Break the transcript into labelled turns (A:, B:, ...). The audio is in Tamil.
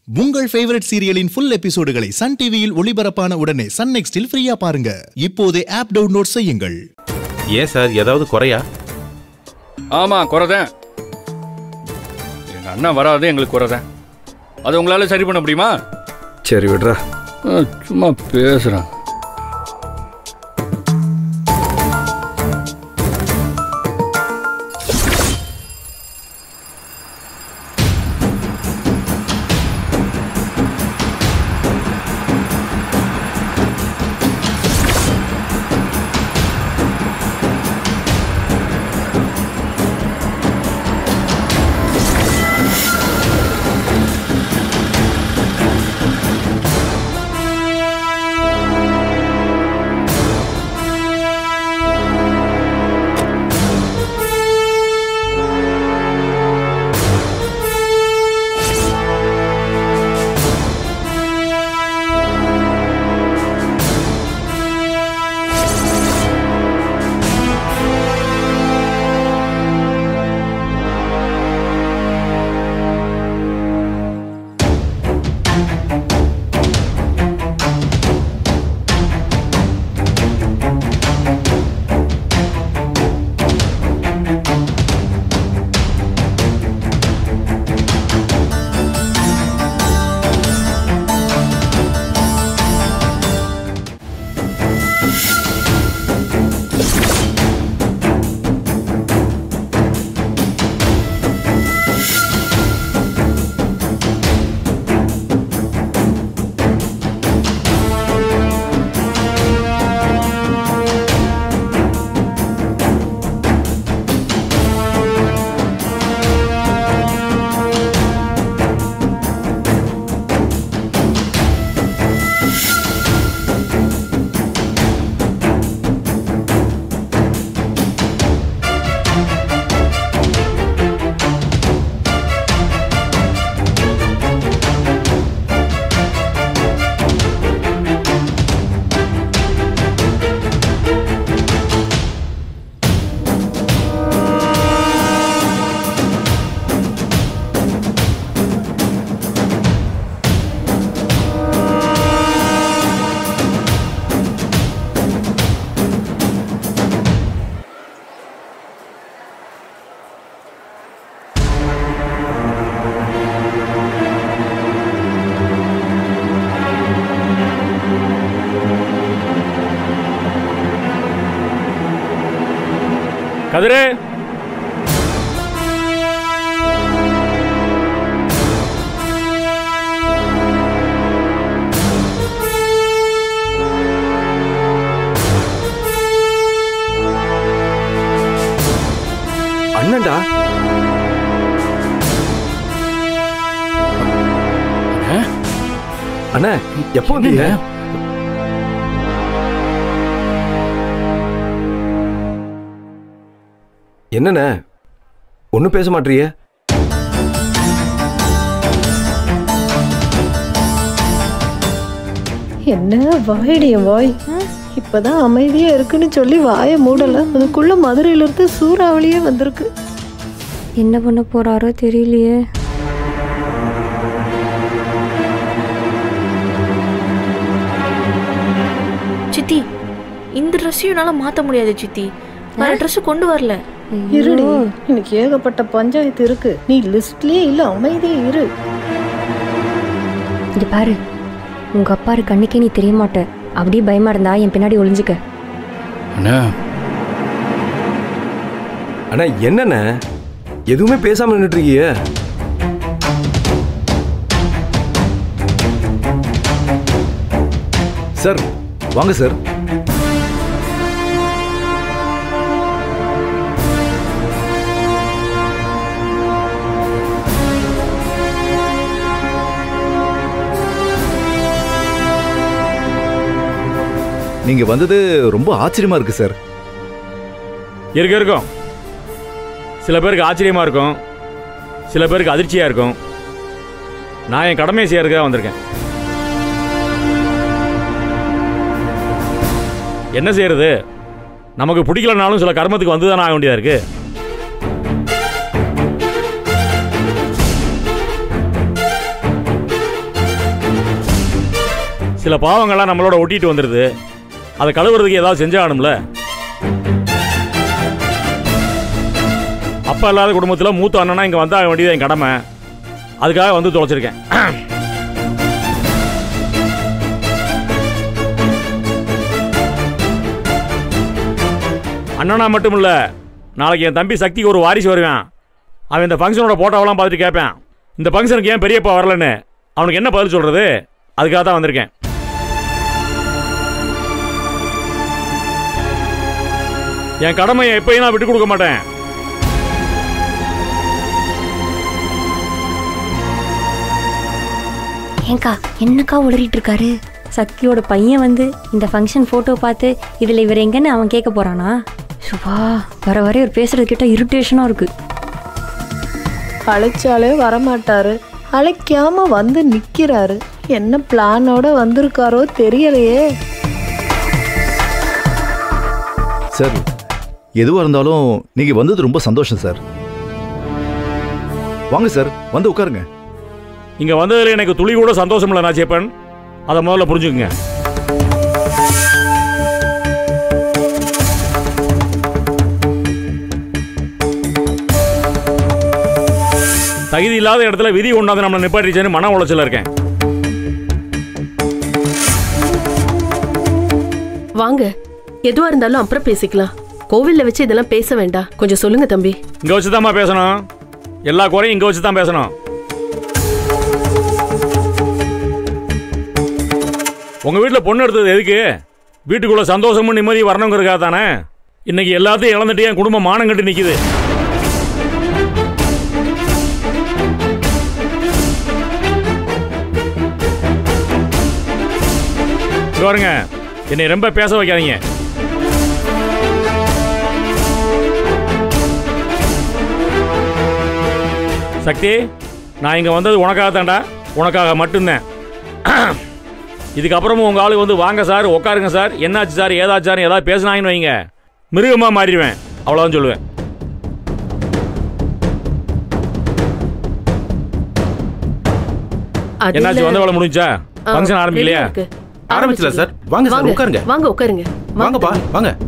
A: உங்கள் ஃபேவரட் சீரியலின் ஃபுல் எபிசோடுகளை சன் டிவியில் ஒளிபரப்பான உடனே சன் நெக்ஸ்டில் ஃப்ரீயா பாருங்க இப்போதே ஆப் டவுன்லோட் செய்யுங்கள்
B: ஏன் சார் ஏதாவது குறையா
C: ஆமா குறைதான் எங்க அண்ணன் வராது எங்களுக்கு குறைதான் அது உங்களால சரி பண்ண முடியுமா
D: சரி விடுறா
C: அஹ், சும்மா பேசுறேன்
E: கதிரே
D: அண்ணன்டா அண்ணா எப்போ வந்தீங்க என்னண்ணே ஒன்றும் பேச மாட்டீங்க
F: என்ன வாயடிய வாய் இப்பதான் அமைதியா இருக்குன்னு சொல்லி வாயை மூடல அதுக்குள்ள மதுரையில இருந்து சூறாவளியே வந்திருக்கு
G: என்ன பண்ண போறாரோ தெரியலையே
H: சித்தி இந்த ட்ரெஸ்ஸையும் என்னால மாத்த முடியாது சித்தி வேற ட்ரெஸ் கொண்டு வரல
F: இருடி இன்னைக்கு ஏகப்பட்ட பஞ்சாயத்து இருக்கு நீ லிஸ்ட்லயே இல்ல அமைதியா இரு
G: இது பாரு உங்க அப்பா இரு கண்ணுக்கே நீ தெரிய மாட்ட அப்படியே பயமா இருந்தா என் பின்னாடி ஒளிஞ்சுக்க
C: அண்ணா
D: அண்ணா என்னண்ணே எதுவுமே பேசாம நின்றுட்டு இருக்கீங்க
I: சார் வாங்க சார் நீங்க வந்தது ரொம்ப ஆச்சரியமா இருக்கு சார்
E: இருக்க இருக்கும் சில பேருக்கு ஆச்சரியமா இருக்கும் சில பேருக்கு அதிர்ச்சியா இருக்கும் நான் என் கடமையை செய்யறதுக்காக வந்திருக்கேன் என்ன செய்யறது நமக்கு பிடிக்கலனாலும் சில கர்மத்துக்கு வந்து தானே ஆக வேண்டியதா இருக்கு சில பாவங்கள்லாம் நம்மளோட ஒட்டிட்டு வந்துடுது அதை கழுவுறதுக்கு ஏதாவது செஞ்சாகணும்ல அப்பா இல்லாத குடும்பத்தில் மூத்த அண்ணனா இங்கே வந்தாக வேண்டியது என் கடமை அதுக்காக வந்து தொலைச்சிருக்கேன் அண்ணனா மட்டும் இல்லை நாளைக்கு என் தம்பி சக்திக்கு ஒரு வாரிசு வருவான் அவன் இந்த ஃபங்க்ஷனோட போட்டோவெல்லாம் பார்த்துட்டு கேட்பேன் இந்த ஃபங்க்ஷனுக்கு ஏன் பெரியப்பா வரலன்னு அவனுக்கு என்ன பதில் சொல்றது அதுக்காக தான் வந்திருக்கேன் என் கடமையை எப்பயும் நான் விட்டு கொடுக்க மாட்டேன்
G: ஏங்கா என்னக்கா உளறிட்டு இருக்காரு சக்தியோட பையன் வந்து இந்த ஃபங்க்ஷன் ஃபோட்டோ பார்த்து இதில் இவர் எங்கன்னு அவன் கேட்க போறானா சுபா வர வர இவர் பேசுறது கிட்ட இரிட்டேஷனாக இருக்கு
F: அழைச்சாலே வரமாட்டாரு அழைக்காம வந்து நிக்கிறாரு என்ன பிளானோட வந்திருக்காரோ தெரியலையே
I: சார் எதுவாக இருந்தாலும் நீங்கள் வந்தது ரொம்ப சந்தோஷம் சார் வாங்க சார் வந்து உட்காருங்க
E: இங்க வந்ததுல எனக்கு துளி கூட சந்தோஷம் இல்லை நாச்சியப்பன் அதை முதல்ல புரிஞ்சுக்குங்க தகுதி இல்லாத இடத்துல விதி கொண்டாந்து நம்மளை நிப்பாட்டிச்சேன்னு மன உளைச்சல இருக்கேன்
J: வாங்க எதுவா இருந்தாலும் அப்புறம் பேசிக்கலாம் கோவில்ல வச்சு இதெல்லாம் பேச வேண்டாம் கொஞ்சம் சொல்லுங்க தம்பி
E: இங்க வச்சு பேசணும் எல்லா குறையும் இங்க வச்சு தான் பேசணும் உங்க வீட்டில் பொண்ணு எடுத்தது எதுக்கு வீட்டுக்குள்ள சந்தோஷமும் நிம்மதி வரணுங்கிறதுக்காக தானே இன்னைக்கு எல்லாத்தையும் இழந்துட்டு என் குடும்பம் மானம் கட்டி நிக்குது இங்க பாருங்க என்னை ரொம்ப பேச வைக்காதீங்க சக்தி நான் இங்கே வந்தது உனக்காக தான்டா உனக்காக மட்டும்தான் இதுக்கப்புறமும் உங்கள் ஆளு வந்து வாங்க சார் உட்காருங்க சார் என்னாச்சு சார் ஏதாச்சு சார் ஏதாவது பேசுனாங்கன்னு வைங்க மிருகமாக மாறிடுவேன் அவ்வளோதான் சொல்லுவேன்
J: அது
E: என்னாச்சு
J: இல்ல-
E: வந்த வேலை முடிஞ்சா
J: ஆ,
E: ஃபங்க்ஷன் ஆரம்பிக்கலையா
J: ரெடியா இருக்கு.
B: ஆரம்பிச்சல சார் வாங்க சார்
J: வாங்க
B: உட்காருங்க
J: வாங்க உட்காருங்க
B: வாங்கப்பா வாங்க